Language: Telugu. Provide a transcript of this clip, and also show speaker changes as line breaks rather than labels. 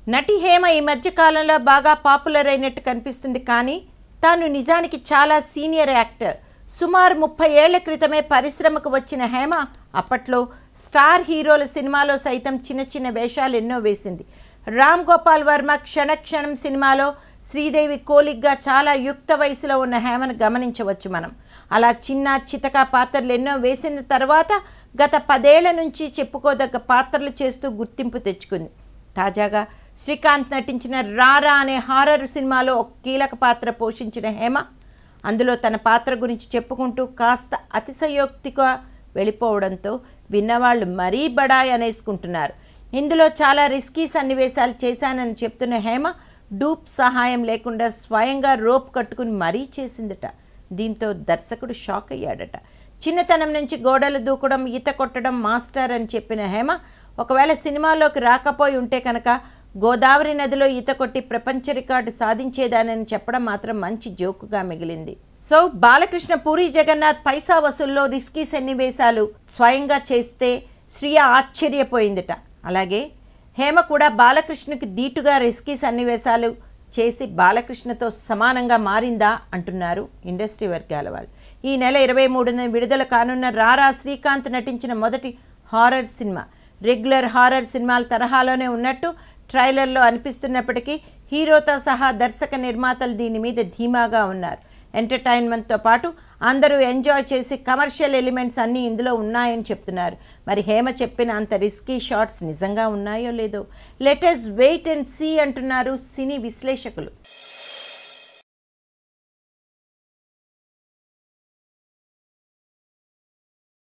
నటి హేమ ఈ మధ్య కాలంలో బాగా పాపులర్ అయినట్టు కనిపిస్తుంది కానీ తాను నిజానికి చాలా సీనియర్ యాక్టర్ సుమారు ముప్పై ఏళ్ల క్రితమే పరిశ్రమకు వచ్చిన హేమ అప్పట్లో స్టార్ హీరోల సినిమాలో సైతం చిన్న చిన్న వేషాలు ఎన్నో వేసింది రామ్ గోపాల్ వర్మ క్షణక్షణం సినిమాలో శ్రీదేవి కోలిగ్గా చాలా యుక్త వయసులో ఉన్న హేమను గమనించవచ్చు మనం అలా చిన్న చితక పాత్రలు ఎన్నో వేసిన తర్వాత గత పదేళ్ల నుంచి చెప్పుకోదగ్గ పాత్రలు చేస్తూ గుర్తింపు తెచ్చుకుంది తాజాగా శ్రీకాంత్ నటించిన రారా అనే హారర్ సినిమాలో ఒక కీలక పాత్ర పోషించిన హేమ అందులో తన పాత్ర గురించి చెప్పుకుంటూ కాస్త అతిశయోక్తిగా వెళ్ళిపోవడంతో విన్నవాళ్ళు మరీ బడాయి అనేసుకుంటున్నారు ఇందులో చాలా రిస్కీ సన్నివేశాలు చేశానని చెప్తున్న హేమ డూప్ సహాయం లేకుండా స్వయంగా రోప్ కట్టుకుని మరీ చేసిందట దీంతో దర్శకుడు షాక్ అయ్యాడట చిన్నతనం నుంచి గోడలు దూకడం ఈత కొట్టడం మాస్టర్ అని చెప్పిన హేమ ఒకవేళ సినిమాలోకి రాకపోయి ఉంటే కనుక గోదావరి నదిలో ఈత కొట్టి ప్రపంచ రికార్డు సాధించేదానని చెప్పడం మాత్రం మంచి జోకుగా మిగిలింది సో బాలకృష్ణ పూరి జగన్నాథ్ పైసా వసూల్లో రిస్కీ సన్నివేశాలు స్వయంగా చేస్తే శ్రియ ఆశ్చర్యపోయిందట అలాగే హేమ కూడా బాలకృష్ణకి దీటుగా రిస్కీ సన్నివేశాలు చేసి బాలకృష్ణతో సమానంగా మారిందా అంటున్నారు ఇండస్ట్రీ వర్గాల వాళ్ళు ఈ నెల ఇరవై మూడున విడుదల కానున్న రారా శ్రీకాంత్ నటించిన మొదటి హారర్ సినిమా రెగ్యులర్ హారర్ సినిమాల తరహాలోనే ఉన్నట్టు ట్రైలర్లో అనిపిస్తున్నప్పటికీ హీరోతో సహా దర్శక నిర్మాతలు దీని మీద ధీమాగా ఉన్నారు ఎంటర్టైన్మెంట్తో పాటు అందరూ ఎంజాయ్ చేసి కమర్షియల్ ఎలిమెంట్స్ అన్నీ ఇందులో ఉన్నాయని చెప్తున్నారు మరి హేమ చెప్పిన అంత రిస్కీ షాట్స్ నిజంగా ఉన్నాయో లేదో లెటెస్ట్ వెయిట్ అండ్ సీ అంటున్నారు సినీ విశ్లేషకులు